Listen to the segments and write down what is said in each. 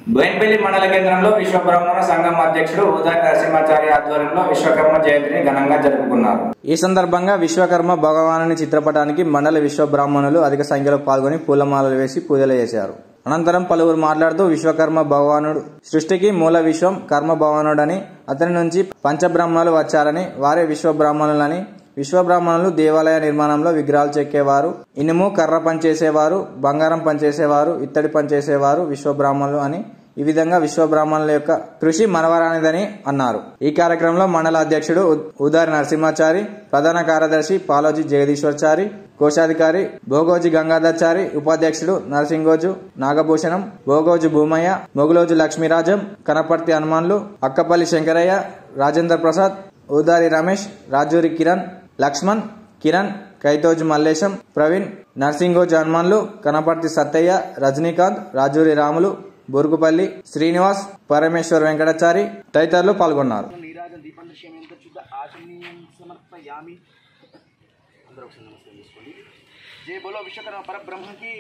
బోయినపల్లి మండల కేంద్రంలో విశ్వబ్రహ్మణ సంఘం అధ్యక్షుడు ఉదయ నరసింహాచారి ఆధ్వర్యంలో విశ్వకర్మ జయంతిని ఘనంగా జరుపుకున్నారు ఈ సందర్భంగా విశ్వకర్మ భగవానుని చిత్రపటానికి మండల విశ్వ బ్రాహ్మణులు అధిక సంఖ్యలో పాల్గొని పూలమాలలు వేసి పూజలు చేశారు అనంతరం పలువురు మాట్లాడుతూ విశ్వకర్మ భగవానుడు సృష్టికి మూల విశ్వం కర్మ భగవానుడని అతని నుంచి పంచబ్రహ్మలు వచ్చారని వారే విశ్వబ్రాహ్మణులని విశ్వబ్రాహ్మణులు దేవాలయ నిర్మాణంలో విగ్రహాలు చెక్కేవారు ఇనుము కర్ర పనిచేసేవారు బంగారం పనిచేసేవారు ఇత్తడి పనిచేసేవారు విశ్వబ్రాహ్మణులు అని ఈ విధంగా విశ్వబ్రాహ్మణుల యొక్క కృషి మనవరానిదని అన్నారు ఈ కార్యక్రమంలో మండల అధ్యక్షుడు ఉ- ఉదారి నరసింహాచారి ప్రధాన కార్యదర్శి పాలోజీ జగదీశ్వర్చారి కోశాధికారి భోగోజి గంగాధర్చారి ఉపాధ్యక్షుడు నరసింగోజు నాగభూషణం భోగోజు భూమయ్య మొగులోజు లక్ష్మీరాజం కనపర్తి హనుమాన్లు అక్కపల్లి శంకరయ్య రాజేంద్ర ప్రసాద్ ఉదారి రమేష్ రాజూరి కిరణ్ లక్ష్మణ్ కిరణ్ కైతోజు మల్లేశం ప్రవీణ్ నర్సింగోజు హనుమాన్లు కనపర్తి సత్తయ్య రజనీకాంత్ రాజూరి రాములు బురుగుపల్లి శ్రీనివాస్ పరమేశ్వర్ వెంకటాచారి తదితరులు పాల్గొన్నారు నీరాజం దీపం దృశ్యమేంత శుద్ధ ఆచమనీయం సమర్పయామి అందరూ ఒకసారి నమస్కారం చేసుకోండి జై బోలో విశ్వకర్మ పరబ్రహ్మకి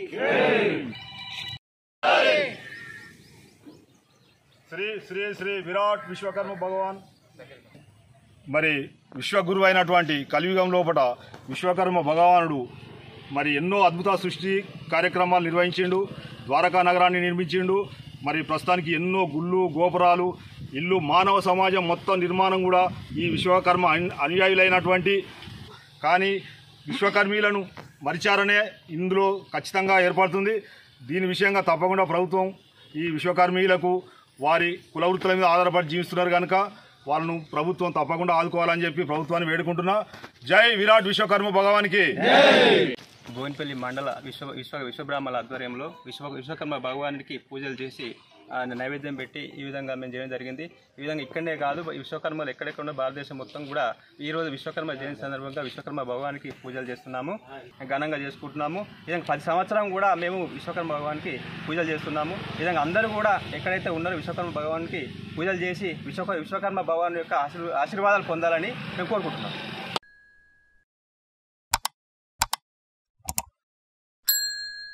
శ్రీ శ్రీ శ్రీ విరాట్ విశ్వకర్మ భగవాన్ మరి విశ్వగురువు అయినటువంటి కలియుగం లోపల విశ్వకర్మ భగవానుడు మరి ఎన్నో అద్భుత సృష్టి కార్యక్రమాలు నిర్వహించిండు ద్వారకా నగరాన్ని నిర్మించిండు మరి ప్రస్తుతానికి ఎన్నో గుళ్ళు గోపురాలు ఇల్లు మానవ సమాజం మొత్తం నిర్మాణం కూడా ఈ విశ్వకర్మ అన్- అనుయాయులైనటువంటి కానీ విశ్వకర్మీలను మరిచారనే ఇందులో ఖచ్చితంగా ఏర్పడుతుంది దీని విషయంగా తప్పకుండా ప్రభుత్వం ఈ విశ్వకర్మీలకు వారి కుల వృత్తుల మీద ఆధారపడి జీవిస్తున్నారు కనుక వాళ్ళను ప్రభుత్వం తప్పకుండా ఆదుకోవాలని చెప్పి ప్రభుత్వాన్ని వేడుకుంటున్నా జై విరాట్ విశ్వకర్మ భగవానికి బోయినపల్లి మండల విశ్వ విశ్వ విశ్వబ్రాహ్మణుల ఆధ్వర్యంలో విశ్వ విశ్వకర్మ భగవానుడికి పూజలు చేసి ఆ, నైవేద్యం పెట్టి ఈ విధంగా మేము చేయడం జరిగింది ఈ విధంగా ఇక్కడనే కాదు ఈ విశ్వకర్మలు ఎక్కడెక్కడ ఉన్న భారతదేశం మొత్తం కూడా ఈ రోజు విశ్వకర్మ జయంతి సందర్భంగా విశ్వకర్మ భగవానికి పూజలు చేస్తున్నాము ఘనంగా చేసుకుంటున్నాము ఈ విధంగా ప్రతి సంవత్సరం కూడా మేము విశ్వకర్మ భగవానికి పూజలు చేస్తున్నాము ఈ విధంగా అందరూ కూడా ఎక్కడైతే ఉన్నారో విశ్వకర్మ భగవానికి పూజలు చేసి విశ్వ విశ్వకర్మ భగవాన్ యొక్క ఆశీర్వ- ఆశీర్వాదాలు పొందాలని మేము కోరుకుంటున్నాం